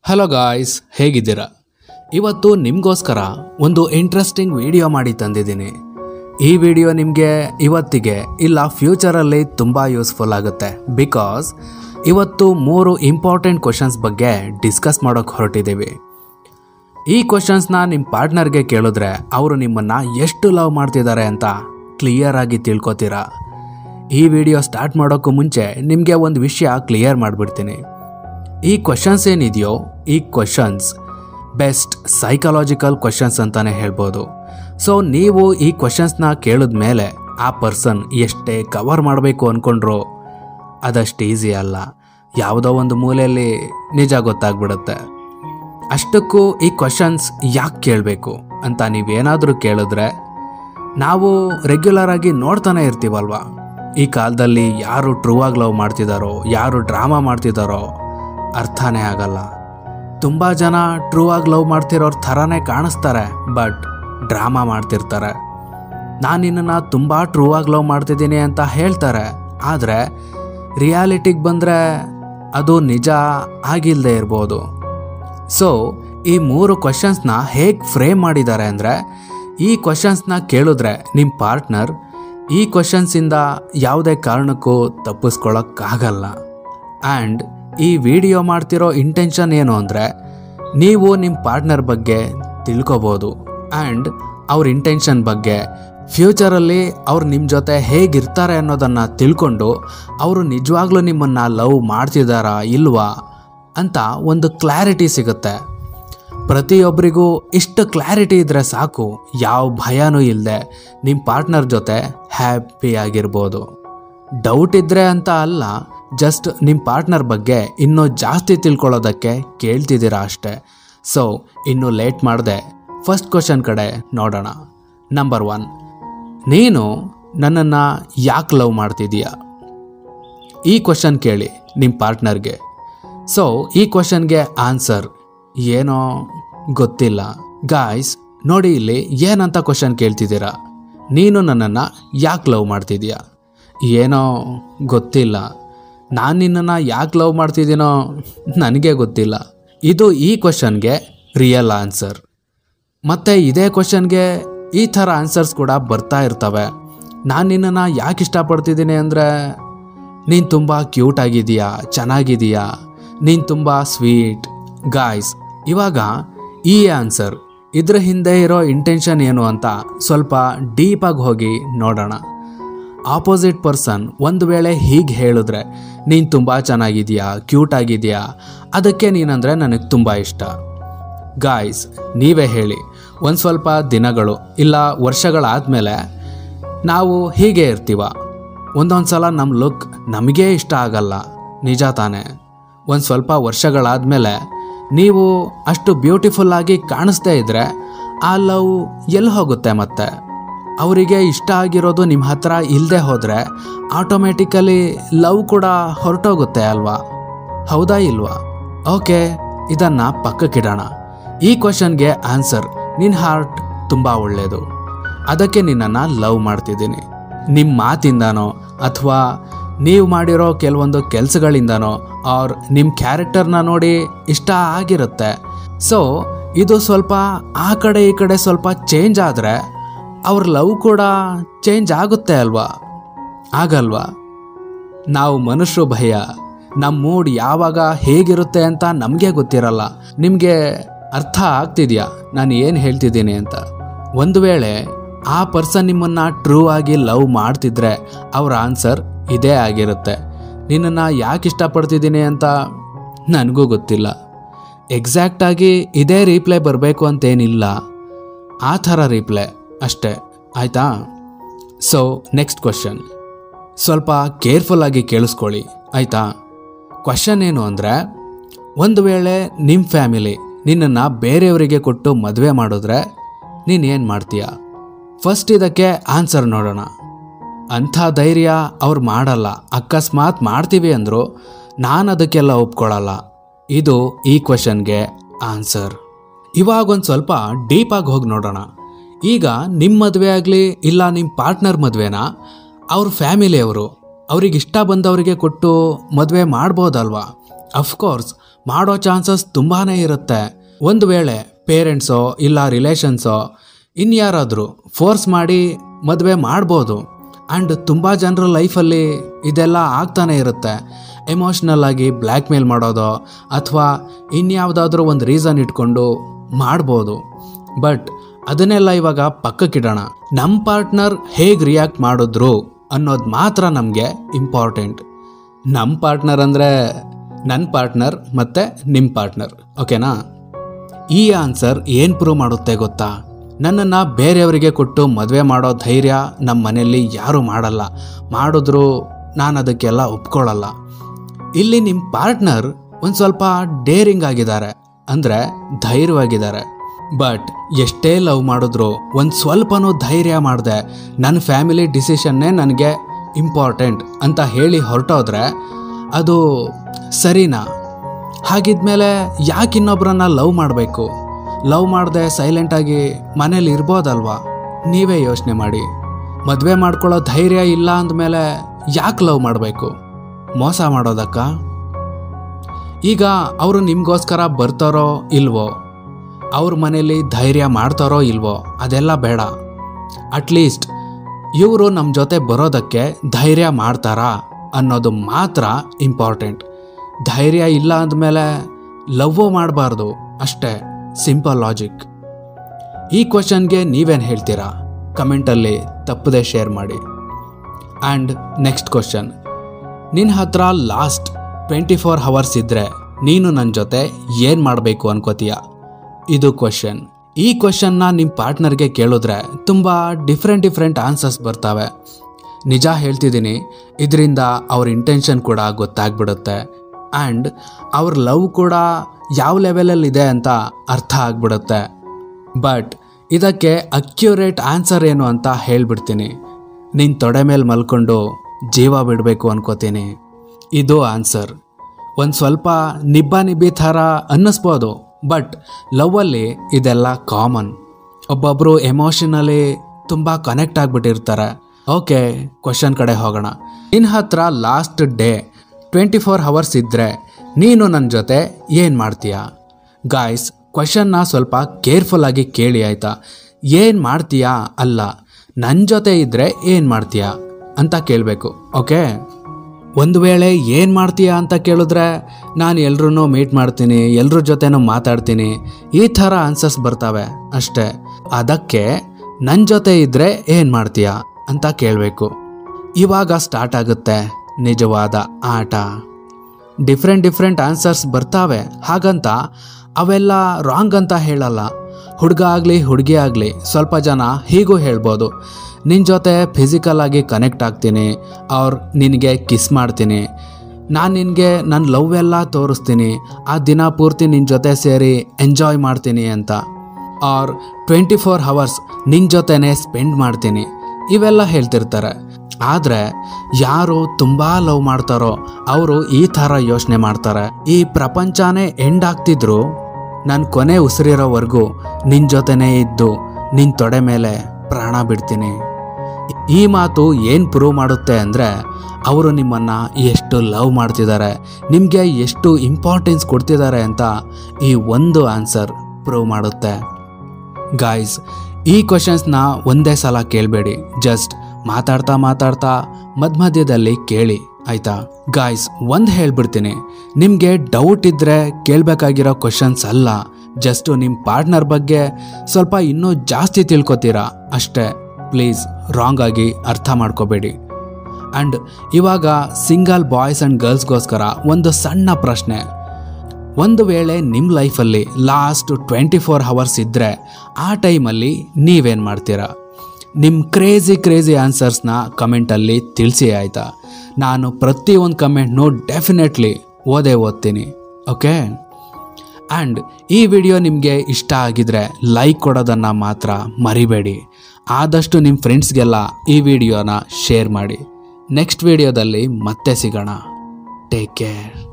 hello guys ಹೇಗಿದ್ದೀರಾ ಇವತ್ತು ನಿಮಗೋಸ್ಕರ ಒಂದು ಇಂಟ್ರೆಸ್ಟಿಂಗ್ ವಿಡಿಯೋ ಮಾಡಿ ತಂದಿದ್ದೀನಿ ಈ ವಿಡಿಯೋ ನಿಮಗೆ ಇವತ್ತಿಗೆ ಇಲ್ಲ ಫ್ಯೂಚರಲ್ಲಿ ತುಂಬ ಯೂಸ್ಫುಲ್ ಆಗುತ್ತೆ ಬಿಕಾಸ್ ಇವತ್ತು ಮೂರು ಇಂಪಾರ್ಟೆಂಟ್ ಕ್ವಶನ್ಸ್ ಬಗ್ಗೆ ಡಿಸ್ಕಸ್ ಮಾಡೋಕೆ ಹೊರಟಿದ್ದೀವಿ ಈ ಕ್ವಶನ್ಸ್ನ ನಿಮ್ಮ ಪಾರ್ಟ್ನರ್ಗೆ ಕೇಳಿದ್ರೆ ಅವರು ನಿಮ್ಮನ್ನು ಎಷ್ಟು ಲವ್ ಮಾಡ್ತಿದ್ದಾರೆ ಅಂತ ಕ್ಲಿಯರ್ ಆಗಿ ತಿಳ್ಕೊತೀರಾ ಈ ವಿಡಿಯೋ ಸ್ಟಾರ್ಟ್ ಮಾಡೋಕ್ಕೂ ಮುಂಚೆ ನಿಮಗೆ ಒಂದು ವಿಷಯ ಕ್ಲಿಯರ್ ಮಾಡಿಬಿಡ್ತೀನಿ ಈ ಕ್ವಶನ್ಸ್ ಏನಿದೆಯೋ ಈ ಕ್ವಶನ್ಸ್ ಬೆಸ್ಟ್ ಸೈಕಲಾಜಿಕಲ್ ಕ್ವಶನ್ಸ್ ಅಂತಾನೆ ಹೇಳ್ಬೋದು ಸೊ ನೀವು ಈ ಕ್ವಶನ್ಸ್ನ ಕೇಳಿದ ಮೇಲೆ ಆ ಪರ್ಸನ್ ಎಷ್ಟೇ ಕವರ್ ಮಾಡಬೇಕು ಅಂದ್ಕೊಂಡ್ರು ಅದಷ್ಟು ಈಸಿ ಅಲ್ಲ ಯಾವುದೋ ಒಂದು ಮೂಲೆಯಲ್ಲಿ ನಿಜ ಗೊತ್ತಾಗ್ಬಿಡುತ್ತೆ ಅಷ್ಟಕ್ಕೂ ಈ ಕ್ವಶನ್ಸ್ ಯಾಕೆ ಕೇಳಬೇಕು ಅಂತ ನೀವೇನಾದರೂ ಕೇಳಿದ್ರೆ ನಾವು ರೆಗ್ಯುಲರ್ ಆಗಿ ನೋಡ್ತಾನೆ ಇರ್ತೀವಲ್ವಾ ಈ ಕಾಲದಲ್ಲಿ ಯಾರು ಟ್ರೂ ಆಗಿ ಲವ್ ಮಾಡ್ತಿದ್ದಾರೋ ಯಾರು ಡ್ರಾಮಾ ಮಾಡ್ತಿದ್ದಾರೋ ಅರ್ಥನೇ ಆಗಲ್ಲ ತುಂಬ ಜನ ಟ್ರೂ ಆಗಿ ಲವ್ ಮಾಡ್ತಿರೋರ್ ಥರನೇ ಕಾಣಿಸ್ತಾರೆ ಬಟ್ ಡ್ರಾಮಾ ಮಾಡ್ತಿರ್ತಾರೆ ನಾನು ನಿನ್ನನ್ನು ತುಂಬ ಟ್ರೂ ಆಗಿ ಲವ್ ಮಾಡ್ತಿದ್ದೀನಿ ಅಂತ ಹೇಳ್ತಾರೆ ಆದರೆ ರಿಯಾಲಿಟಿಗೆ ಬಂದರೆ ಅದು ನಿಜ ಆಗಿಲ್ಲದೆ ಇರ್ಬೋದು ಸೊ ಈ ಮೂರು ಕ್ವಶನ್ಸ್ನ ಹೇಗೆ ಫ್ರೇಮ್ ಮಾಡಿದ್ದಾರೆ ಅಂದರೆ ಈ ಕ್ವಶನ್ಸ್ನ ಕೇಳಿದ್ರೆ ನಿಮ್ಮ ಪಾರ್ಟ್ನರ್ ಈ ಕ್ವಶನ್ಸಿಂದ ಯಾವುದೇ ಕಾರಣಕ್ಕೂ ತಪ್ಪಿಸ್ಕೊಳ್ಳೋಕ್ಕಾಗಲ್ಲ ಆ್ಯಂಡ್ ಈ ವಿಡಿಯೋ ಮಾಡ್ತಿರೋ ಇಂಟೆನ್ಷನ್ ಏನು ಅಂದರೆ ನೀವು ನಿಮ್ಮ ಪಾರ್ಟ್ನರ್ ಬಗ್ಗೆ ತಿಳ್ಕೊಬೋದು ಆ್ಯಂಡ್ ಅವ್ರ ಇಂಟೆನ್ಷನ್ ಬಗ್ಗೆ ಫ್ಯೂಚರಲ್ಲಿ ಅವ್ರು ನಿಮ್ಮ ಜೊತೆ ಹೇಗಿರ್ತಾರೆ ಅನ್ನೋದನ್ನು ತಿಳ್ಕೊಂಡು ಅವರು ನಿಜವಾಗ್ಲೂ ನಿಮ್ಮನ್ನು ಲವ್ ಮಾಡ್ತಿದ್ದಾರಾ ಇಲ್ವಾ ಅಂತ ಒಂದು ಕ್ಲಾರಿಟಿ ಸಿಗುತ್ತೆ ಪ್ರತಿಯೊಬ್ಬರಿಗೂ ಇಷ್ಟು ಕ್ಲಾರಿಟಿ ಇದ್ದರೆ ಸಾಕು ಯಾವ ಭಯನೂ ಇಲ್ಲದೆ ನಿಮ್ಮ ಪಾರ್ಟ್ನರ್ ಜೊತೆ ಹ್ಯಾಪಿ ಆಗಿರ್ಬೋದು ಡೌಟ್ ಇದ್ದರೆ ಅಂತ ಅಲ್ಲ ಜಸ್ಟ್ ನಿಮ್ಮ ಪಾರ್ಟ್ನರ್ ಬಗ್ಗೆ ಇನ್ನೂ ಜಾಸ್ತಿ ತಿಳ್ಕೊಳ್ಳೋದಕ್ಕೆ ಕೇಳ್ತಿದ್ದೀರಾ ಅಷ್ಟೇ ಸೊ ಇನ್ನೂ ಲೇಟ್ ಮಾಡದೆ ಫಸ್ಟ್ ಕ್ವಶನ್ ಕಡೆ ನೋಡೋಣ ನಂಬರ್ ಒನ್ ನೀನು ನನ್ನನ್ನು ಯಾಕೆ ಲವ್ ಮಾಡ್ತಿದೀಯಾ ಈ ಕ್ವಶನ್ ಕೇಳಿ ನಿಮ್ಮ ಪಾರ್ಟ್ನರ್ಗೆ ಸೊ ಈ ಕ್ವಶನ್ಗೆ ಆನ್ಸರ್ ಏನೋ ಗೊತ್ತಿಲ್ಲ ಗಾಯ್ಸ್ ನೋಡಿ ಇಲ್ಲಿ ಏನಂತ ಕ್ವಶನ್ ಕೇಳ್ತಿದ್ದೀರಾ ನೀನು ನನ್ನನ್ನು ಯಾಕೆ ಲವ್ ಮಾಡ್ತಿದ್ಯಾ ಏನೋ ಗೊತ್ತಿಲ್ಲ ನಾನು ನಿನ್ನನ್ನು ಯಾಕೆ ಲವ್ ಮಾಡ್ತಿದ್ದೀನೋ ನನಗೆ ಗೊತ್ತಿಲ್ಲ ಇದು ಈ ಕ್ವಶನ್ಗೆ ರಿಯಲ್ ಆನ್ಸರ್ ಮತ್ತು ಇದೇ ಕ್ವಶನ್ಗೆ ಈ ಥರ ಆನ್ಸರ್ಸ್ ಕೂಡ ಬರ್ತಾ ಇರ್ತವೆ ನಾನು ನಿನ್ನನ್ನು ಯಾಕೆ ಇಷ್ಟಪಡ್ತಿದ್ದೀನಿ ಅಂದರೆ ನೀನು ತುಂಬ ಕ್ಯೂಟ್ ಆಗಿದೆಯಾ ಚೆನ್ನಾಗಿದೆಯಾ ನೀನು ತುಂಬ ಸ್ವೀಟ್ ಗಾಯ್ಸ್ ಇವಾಗ ಈ ಆನ್ಸರ್ ಇದ್ರ ಹಿಂದೆ ಇರೋ ಇಂಟೆನ್ಷನ್ ಏನು ಅಂತ ಸ್ವಲ್ಪ ಡೀಪಾಗಿ ಹೋಗಿ ನೋಡೋಣ ಆಪೋಸಿಟ್ ಪರ್ಸನ್ ಒಂದು ವೇಳೆ ಹೀಗೆ ಹೇಳಿದ್ರೆ ನೀನು ತುಂಬ ಚೆನ್ನಾಗಿದೆಯಾ ಕ್ಯೂಟ್ ಆಗಿದೆಯಾ ಅದಕ್ಕೆ ನೀನಂದರೆ ನನಗೆ ತುಂಬ ಇಷ್ಟ ಗಾಯ್ಸ್ ನೀವೇ ಹೇಳಿ ಒಂದು ಸ್ವಲ್ಪ ದಿನಗಳು ಇಲ್ಲ ವರ್ಷಗಳಾದಮೇಲೆ ನಾವು ಹೀಗೆ ಇರ್ತೀವ ಒಂದೊಂದು ಸಲ ನಮ್ಮ ಲುಕ್ ನಮಗೇ ಇಷ್ಟ ಆಗಲ್ಲ ನಿಜ ತಾನೇ ಒಂದು ಸ್ವಲ್ಪ ವರ್ಷಗಳಾದಮೇಲೆ ನೀವು ಅಷ್ಟು ಬ್ಯೂಟಿಫುಲ್ ಆಗಿ ಕಾಣಿಸ್ದೇ ಇದ್ದರೆ ಆ ಲವ್ ಎಲ್ಲಿ ಹೋಗುತ್ತೆ ಮತ್ತೆ ಅವರಿಗೆ ಇಷ್ಟ ಆಗಿರೋದು ನಿಮ್ಮ ಹತ್ರ ಇಲ್ಲದೆ ಹೋದರೆ ಆಟೋಮೆಟಿಕಲಿ ಲವ್ ಕೂಡ ಹೊರಟೋಗುತ್ತೆ ಅಲ್ವಾ ಹೌದಾ ಇಲ್ವಾ ಓಕೆ ಇದನ್ನು ಪಕ್ಕಕ್ಕಿಡೋಣ ಈ ಕ್ವಶನ್ಗೆ ಆನ್ಸರ್ ನಿನ್ನ ಹಾರ್ಟ್ ತುಂಬ ಒಳ್ಳೆಯದು ಅದಕ್ಕೆ ನಿನ್ನನ್ನು ಲವ್ ಮಾಡ್ತಿದ್ದೀನಿ ನಿಮ್ಮ ಮಾತಿಂದನೋ ಅಥವಾ ನೀವು ಮಾಡಿರೋ ಕೆಲವೊಂದು ಕೆಲಸಗಳಿಂದನೋ ಅವ್ರ ನಿಮ್ಮ ಕ್ಯಾರೆಕ್ಟರ್ನ ನೋಡಿ ಇಷ್ಟ ಆಗಿರುತ್ತೆ ಸೊ ಇದು ಸ್ವಲ್ಪ ಆ ಕಡೆ ಈ ಕಡೆ ಸ್ವಲ್ಪ ಚೇಂಜ್ ಆದರೆ ಅವ್ರ ಲವ್ ಕೂಡ ಚೇಂಜ್ ಆಗುತ್ತೆ ಅಲ್ವಾ ಆಗಲ್ವಾ ನಾವು ಮನುಷ್ಯರು ಭಯ ನಮ್ಮ ಮೂಡ್ ಯಾವಾಗ ಹೇಗಿರುತ್ತೆ ಅಂತ ನಮಗೆ ಗೊತ್ತಿರಲ್ಲ ನಿಮಗೆ ಅರ್ಥ ಆಗ್ತಿದ್ಯಾ ನಾನು ಏನು ಹೇಳ್ತಿದ್ದೀನಿ ಅಂತ ಒಂದು ವೇಳೆ ಆ ಪರ್ಸನ್ ನಿಮ್ಮನ್ನು ಟ್ರೂ ಆಗಿ ಲವ್ ಮಾಡ್ತಿದ್ರೆ ಅವ್ರ ಆನ್ಸರ್ ಇದೇ ಆಗಿರುತ್ತೆ ನಿನ್ನನ್ನು ಯಾಕೆ ಇಷ್ಟಪಡ್ತಿದ್ದೀನಿ ಅಂತ ನನಗೂ ಗೊತ್ತಿಲ್ಲ ಎಕ್ಸಾಕ್ಟಾಗಿ ಇದೇ ರೀಪ್ಲೈ ಬರಬೇಕು ಅಂತೇನಿಲ್ಲ ಆ ಥರ ರೀಪ್ಲೈ ಅಷ್ಟೇ ಆಯಿತಾ ಸೊ ನೆಕ್ಸ್ಟ್ ಕ್ವಶನ್ ಸ್ವಲ್ಪ ಕೇರ್ಫುಲ್ಲಾಗಿ ಕೇಳಿಸ್ಕೊಳ್ಳಿ ಆಯಿತಾ ಕ್ವಶನ್ ಏನು ಅಂದರೆ ಒಂದು ವೇಳೆ ನಿಮ್ಮ ಫ್ಯಾಮಿಲಿ ನಿನ್ನನ್ನು ಬೇರೆಯವರಿಗೆ ಕೊಟ್ಟು ಮದುವೆ ಮಾಡಿದ್ರೆ ನೀನು ಏನು ಮಾಡ್ತೀಯ ಫಸ್ಟ್ ಇದಕ್ಕೆ ಆನ್ಸರ್ ನೋಡೋಣ ಅಂಥ ಧೈರ್ಯ ಅವ್ರು ಮಾಡಲ್ಲ ಅಕಸ್ಮಾತ್ ಮಾಡ್ತೀವಿ ಅಂದರು ನಾನು ಅದಕ್ಕೆಲ್ಲ ಒಪ್ಕೊಳ್ಳಲ್ಲ ಇದು ಈ ಕ್ವಶನ್ಗೆ ಆನ್ಸರ್ ಇವಾಗ ಒಂದು ಸ್ವಲ್ಪ ಡೀಪಾಗಿ ಹೋಗಿ ನೋಡೋಣ ಈಗ ನಿಮ್ಮ ಮದುವೆ ಆಗಲಿ ಇಲ್ಲ ನಿಮ್ಮ ಪಾರ್ಟ್ನರ್ ಮದುವೆನ ಅವ್ರ ಫ್ಯಾಮಿಲಿಯವರು ಅವ್ರಿಗೆ ಇಷ್ಟ ಬಂದವರಿಗೆ ಕೊಟ್ಟು ಮದುವೆ ಮಾಡ್ಬೋದಲ್ವಾ ಅಫ್ಕೋರ್ಸ್ ಮಾಡೋ ಚಾನ್ಸಸ್ ತುಂಬಾ ಇರುತ್ತೆ ಒಂದು ವೇಳೆ ಪೇರೆಂಟ್ಸೋ ಇಲ್ಲ ರಿಲೇಷನ್ಸೋ ಇನ್ಯಾರಾದರೂ ಫೋರ್ಸ್ ಮಾಡಿ ಮದುವೆ ಮಾಡ್ಬೋದು ಆ್ಯಂಡ್ ತುಂಬ ಜನರ ಲೈಫಲ್ಲಿ ಇದೆಲ್ಲ ಆಗ್ತಾನೆ ಇರುತ್ತೆ ಎಮೋಷ್ನಲ್ ಆಗಿ ಬ್ಲ್ಯಾಕ್ ಮೇಲ್ ಮಾಡೋದು ಅಥವಾ ಇನ್ಯಾವುದಾದ್ರೂ ಒಂದು ರೀಸನ್ ಇಟ್ಕೊಂಡು ಮಾಡ್ಬೋದು ಬಟ್ ಅದನ್ನೆಲ್ಲ ಇವಾಗ ಪಕ್ಕಕ್ಕಿಡೋಣ ನಮ್ಮ ಪಾರ್ಟ್ನರ್ ಹೇಗೆ ರಿಯಾಕ್ಟ್ ಮಾಡಿದ್ರು ಅನ್ನೋದು ಮಾತ್ರ ನಮಗೆ ಇಂಪಾರ್ಟೆಂಟ್ ನಮ್ಮ ಪಾರ್ಟ್ನರ್ ಅಂದರೆ ನನ್ನ ಪಾರ್ಟ್ನರ್ ಮತ್ತು ನಿಮ್ಮ ಪಾರ್ಟ್ನರ್ ಓಕೆನಾ ಈ ಆನ್ಸರ್ ಏನು ಪ್ರೂವ್ ಮಾಡುತ್ತೆ ಗೊತ್ತಾ ನನ್ನನ್ನು ಬೇರೆಯವರಿಗೆ ಕೊಟ್ಟು ಮದುವೆ ಮಾಡೋ ಧೈರ್ಯ ನಮ್ಮ ಮನೆಯಲ್ಲಿ ಯಾರೂ ಮಾಡಲ್ಲ ಮಾಡಿದ್ರು ನಾನು ಅದಕ್ಕೆಲ್ಲ ಒಪ್ಕೊಳ್ಳಲ್ಲ ಇಲ್ಲಿ ನಿಮ್ಮ ಪಾರ್ಟ್ನರ್ ಒಂದು ಸ್ವಲ್ಪ ಡೇರಿಂಗ್ ಆಗಿದ್ದಾರೆ ಅಂದರೆ ಧೈರ್ಯವಾಗಿದ್ದಾರೆ ಬಟ್ ಎಷ್ಟೇ ಲವ್ ಮಾಡಿದ್ರು ಒಂದು ಸ್ವಲ್ಪನೂ ಧೈರ್ಯ ಮಾಡಿದೆ ನನ್ನ ಫ್ಯಾಮಿಲಿ ಡಿಸಿಷನ್ನೇ ನನಗೆ ಇಂಪಾರ್ಟೆಂಟ್ ಅಂತ ಹೇಳಿ ಹೊರಟೋದ್ರೆ ಅದು ಸರಿನಾ ಹಾಗಿದ್ಮೇಲೆ ಯಾಕೆ ಇನ್ನೊಬ್ರನ್ನ ಲವ್ ಮಾಡಬೇಕು ಲವ್ ಮಾಡದೆ ಸೈಲೆಂಟಾಗಿ ಮನೇಲಿ ಇರ್ಬೋದಲ್ವಾ ನೀವೇ ಯೋಚನೆ ಮಾಡಿ ಮದುವೆ ಮಾಡ್ಕೊಳ್ಳೋ ಧೈರ್ಯ ಇಲ್ಲ ಅಂದಮೇಲೆ ಯಾಕೆ ಲವ್ ಮಾಡಬೇಕು ಮೋಸ ಮಾಡೋದಕ್ಕ ಈಗ ಅವರು ನಿಮಗೋಸ್ಕರ ಬರ್ತಾರೋ ಇಲ್ವೋ ಅವ್ರ ಮನೇಲಿ ಧೈರ್ಯ ಮಾಡ್ತಾರೋ ಇಲ್ವೋ ಅದೆಲ್ಲ ಬೇಡ ಅಟ್ಲೀಸ್ಟ್ ಇವರು ನಮ್ಮ ಜೊತೆ ಬರೋದಕ್ಕೆ ಧೈರ್ಯ ಮಾಡ್ತಾರಾ ಅನ್ನೋದು ಮಾತ್ರ ಇಂಪಾರ್ಟೆಂಟ್ ಧೈರ್ಯ ಇಲ್ಲ ಅಂದಮೇಲೆ ಲವ್ವೂ ಮಾಡಬಾರ್ದು ಅಷ್ಟೇ ಸಿಂಪಲ್ ಲಾಜಿಕ್ ಈ ಕ್ವಶನ್ಗೆ ನೀವೇನು ಹೇಳ್ತೀರಾ ಕಮೆಂಟಲ್ಲಿ ತಪ್ಪದೆ ಶೇರ್ ಮಾಡಿ ಆ್ಯಂಡ್ ನೆಕ್ಸ್ಟ್ ಕ್ವಶನ್ ನಿನ್ನ ಹತ್ರ ಲಾಸ್ಟ್ ಟ್ವೆಂಟಿ ಫೋರ್ ಹವರ್ಸ್ ಇದ್ದರೆ ನೀನು ನನ್ನ ಜೊತೆ ಏನು ಮಾಡಬೇಕು ಅನ್ಕೋತೀಯ ಇದು ಕ್ವಶನ್ ಈ ಕ್ವಶನ್ನ ನಿಮ್ಮ ಪಾರ್ಟ್ನರ್ಗೆ ಕೇಳಿದ್ರೆ ತುಂಬ ಡಿಫ್ರೆಂಟ್ ಡಿಫ್ರೆಂಟ್ ಆನ್ಸರ್ಸ್ ಬರ್ತವೆ ನಿಜ ಹೇಳ್ತಿದ್ದೀನಿ ಇದರಿಂದ ಅವ್ರ ಇಂಟೆನ್ಷನ್ ಕೂಡ ಗೊತ್ತಾಗ್ಬಿಡುತ್ತೆ ಆ್ಯಂಡ್ ಅವ್ರ ಲವ್ ಕೂಡ ಯಾವ ಲೆವೆಲಲ್ಲಿದೆ ಅಂತ ಅರ್ಥ ಆಗ್ಬಿಡುತ್ತೆ ಬಟ್ ಇದಕ್ಕೆ ಅಕ್ಯುರೇಟ್ ಆನ್ಸರ್ ಏನು ಅಂತ ಹೇಳ್ಬಿಡ್ತೀನಿ ನಿನ್ನ ತೊಡೆ ಮೇಲೆ ಮಲ್ಕೊಂಡು ಜೀವ ಬಿಡಬೇಕು ಅನ್ಕೋತೀನಿ ಇದು ಆನ್ಸರ್ ಒಂದು ಸ್ವಲ್ಪ ನಿಬ್ಬ ನಿಬ್ಬಿ ಥರ ಅನ್ನಿಸ್ಬೋದು ಬಟ್ ಲವ್ವಲ್ಲಿ ಇದೆಲ್ಲ ಕಾಮನ್ ಒಬ್ಬೊಬ್ಬರು ಎಮೋಷನಲಿ ತುಂಬ ಕನೆಕ್ಟ್ ಆಗಿಬಿಟ್ಟಿರ್ತಾರೆ ಓಕೆ ಕ್ವಶನ್ ಕಡೆ ಹೋಗೋಣ ನಿನ್ನ ಹತ್ರ last day twenty four hours ಇದ್ದರೆ ನೀನು ನನ್ನ ಜೊತೆ ಏನು ಮಾಡ್ತೀಯಾ ಗಾಯ್ಸ್ ಕ್ವಶನ್ನ ಸ್ವಲ್ಪ ಕೇರ್ಫುಲ್ ಆಗಿ ಕೇಳಿ ಆಯಿತಾ ಏನು ಮಾಡ್ತೀಯಾ ಅಲ್ಲ ನನ್ನ ಜೊತೆ ಇದ್ದರೆ ಏನು ಮಾಡ್ತೀಯಾ ಅಂತ ಕೇಳಬೇಕು ಓಕೆ ಒಂದು ವೇಳೆ ಏನು ಮಾಡ್ತೀಯಾ ಅಂತ ಕೇಳಿದ್ರೆ ನಾನು ಎಲ್ರೂ ಮೀಟ್ ಮಾಡ್ತೀನಿ ಎಲ್ರ ಜೊತೆನೂ ಮಾತಾಡ್ತೀನಿ ಈ ಥರ ಆನ್ಸರ್ಸ್ ಬರ್ತವೆ ಅಷ್ಟೇ ಅದಕ್ಕೆ ನನ್ನ ಜೊತೆ ಇದ್ದರೆ ಏನು ಮಾಡ್ತೀಯಾ ಅಂತ ಕೇಳಬೇಕು ಇವಾಗ ಸ್ಟಾರ್ಟ್ ಆಗುತ್ತೆ ನಿಜವಾದ ಆಟ ಡಿಫ್ರೆಂಟ್ ಡಿಫ್ರೆಂಟ್ ಆನ್ಸರ್ಸ್ ಬರ್ತಾವೆ ಹಾಗಂತ ಅವೆಲ್ಲ ರಾಂಗ್ ಅಂತ ಹೇಳಲ್ಲ ಹುಡುಗ ಆಗಲಿ ಹುಡುಗಿ ಆಗಲಿ ಸ್ವಲ್ಪ ಜನ ಹೀಗೂ ಹೇಳ್ಬೋದು ನಿನ್ನ ಜೊತೆ ಫಿಸಿಕಲ್ ಆಗಿ ಕನೆಕ್ಟ್ ಆಗ್ತೀನಿ ಅವ್ರ ನಿನಗೆ ಕಿಸ್ ಮಾಡ್ತೀನಿ ನಾನು ನಿನಗೆ ನನ್ನ ಲವ್ ಎಲ್ಲ ತೋರಿಸ್ತೀನಿ ಆ ದಿನ ಪೂರ್ತಿ ನಿನ್ನ ಜೊತೆ ಸೇರಿ ಎಂಜಾಯ್ ಮಾಡ್ತೀನಿ ಅಂತ ಆರ್ ಟ್ವೆಂಟಿ ಫೋರ್ ಹವರ್ಸ್ ನಿನ್ನ ಜೊತೆನೇ ಸ್ಪೆಂಡ್ ಮಾಡ್ತೀನಿ ಇವೆಲ್ಲ ಹೇಳ್ತಿರ್ತಾರೆ ಆದರೆ ಯಾರು ತುಂಬ ಲವ್ ಮಾಡ್ತಾರೋ ಅವರು ಈ ಥರ ಯೋಚನೆ ಮಾಡ್ತಾರೆ ಈ ಪ್ರಪಂಚನೇ ಎಂಡ್ ಆಗ್ತಿದ್ರು ನಾನು ಕೊನೆ ಉಸಿರಿರೋವರೆಗೂ ನಿನ್ನ ಜೊತೆನೇ ಇದ್ದು ನಿನ್ನ ತೊಡೆ ಮೇಲೆ ಪ್ರಾಣ ಬಿಡ್ತೀನಿ ಈ ಮಾತು ಏನು ಪ್ರೂವ್ ಮಾಡುತ್ತೆ ಅಂದರೆ ಅವರು ನಿಮ್ಮನ್ನು ಎಷ್ಟು ಲವ್ ಮಾಡ್ತಿದ್ದಾರೆ ನಿಮಗೆ ಎಷ್ಟು ಇಂಪಾರ್ಟೆನ್ಸ್ ಕೊಡ್ತಿದ್ದಾರೆ ಅಂತ ಈ ಒಂದು ಆನ್ಸರ್ ಪ್ರೂವ್ ಮಾಡುತ್ತೆ ಗಾಯ್ಸ್ ಈ ಕ್ವಶನ್ಸ್ನ ಒಂದೇ ಸಲ ಕೇಳಬೇಡಿ ಜಸ್ಟ್ ಮಾತಾಡ್ತಾ ಮಾತಾಡ್ತಾ ಮಧ್ಯ ಮಧ್ಯದಲ್ಲಿ ಕೇಳಿ ಆಯ್ತಾ ಗಾಯ್ಸ್ ಒಂದು ಹೇಳ್ಬಿಡ್ತೀನಿ ನಿಮಗೆ ಡೌಟ್ ಇದ್ದರೆ ಕೇಳಬೇಕಾಗಿರೋ ಕ್ವಶನ್ಸ್ ಅಲ್ಲ ಜಸ್ಟು ನಿಮ್ಮ ಪಾರ್ಟ್ನರ್ ಬಗ್ಗೆ ಸ್ವಲ್ಪ ಇನ್ನೂ ಜಾಸ್ತಿ ತಿಳ್ಕೊತೀರಾ ಅಷ್ಟೇ ಪ್ಲೀಸ್ ರಾಂಗ್ ಆಗಿ ಅರ್ಥ ಮಾಡ್ಕೋಬೇಡಿ ಆ್ಯಂಡ್ ಇವಾಗ ಸಿಂಗಲ್ ಬಾಯ್ಸ್ ಆ್ಯಂಡ್ ಗರ್ಲ್ಸ್ಗೋಸ್ಕರ ಒಂದು ಸಣ್ಣ ಪ್ರಶ್ನೆ ಒಂದು ವೇಳೆ ನಿಮ್ಮ ಲೈಫಲ್ಲಿ ಲಾಸ್ಟ್ ಟ್ವೆಂಟಿ ಫೋರ್ ಹವರ್ಸ್ ಇದ್ದರೆ ಆ ಟೈಮಲ್ಲಿ ನೀವೇನು ಮಾಡ್ತೀರಾ ನಿಮ್ಮ ಕ್ರೇಜಿ ಕ್ರೇಜಿ ಆನ್ಸರ್ಸ್ನ ಕಮೆಂಟಲ್ಲಿ ತಿಳಿಸಿ ಆಯಿತಾ ನಾನು ಪ್ರತಿಯೊಂದು ಕಮೆಂಟ್ನು ಡೆಫಿನೆಟ್ಲಿ ಓದೇ ಓದ್ತೀನಿ ಓಕೆ ಆ್ಯಂಡ್ ಈ ವಿಡಿಯೋ ನಿಮಗೆ ಇಷ್ಟ ಆಗಿದ್ರೆ ಲೈಕ್ ಕೊಡೋದನ್ನು ಮಾತ್ರ ಮರಿಬೇಡಿ ಆದಷ್ಟು ನಿಮ್ಮ ಫ್ರೆಂಡ್ಸ್ಗೆಲ್ಲ ಈ ವಿಡಿಯೋನ ಶೇರ್ ಮಾಡಿ ನೆಕ್ಸ್ಟ್ ವಿಡಿಯೋದಲ್ಲಿ ಮತ್ತೆ ಸಿಗೋಣ ಟೇಕ್ ಕೇರ್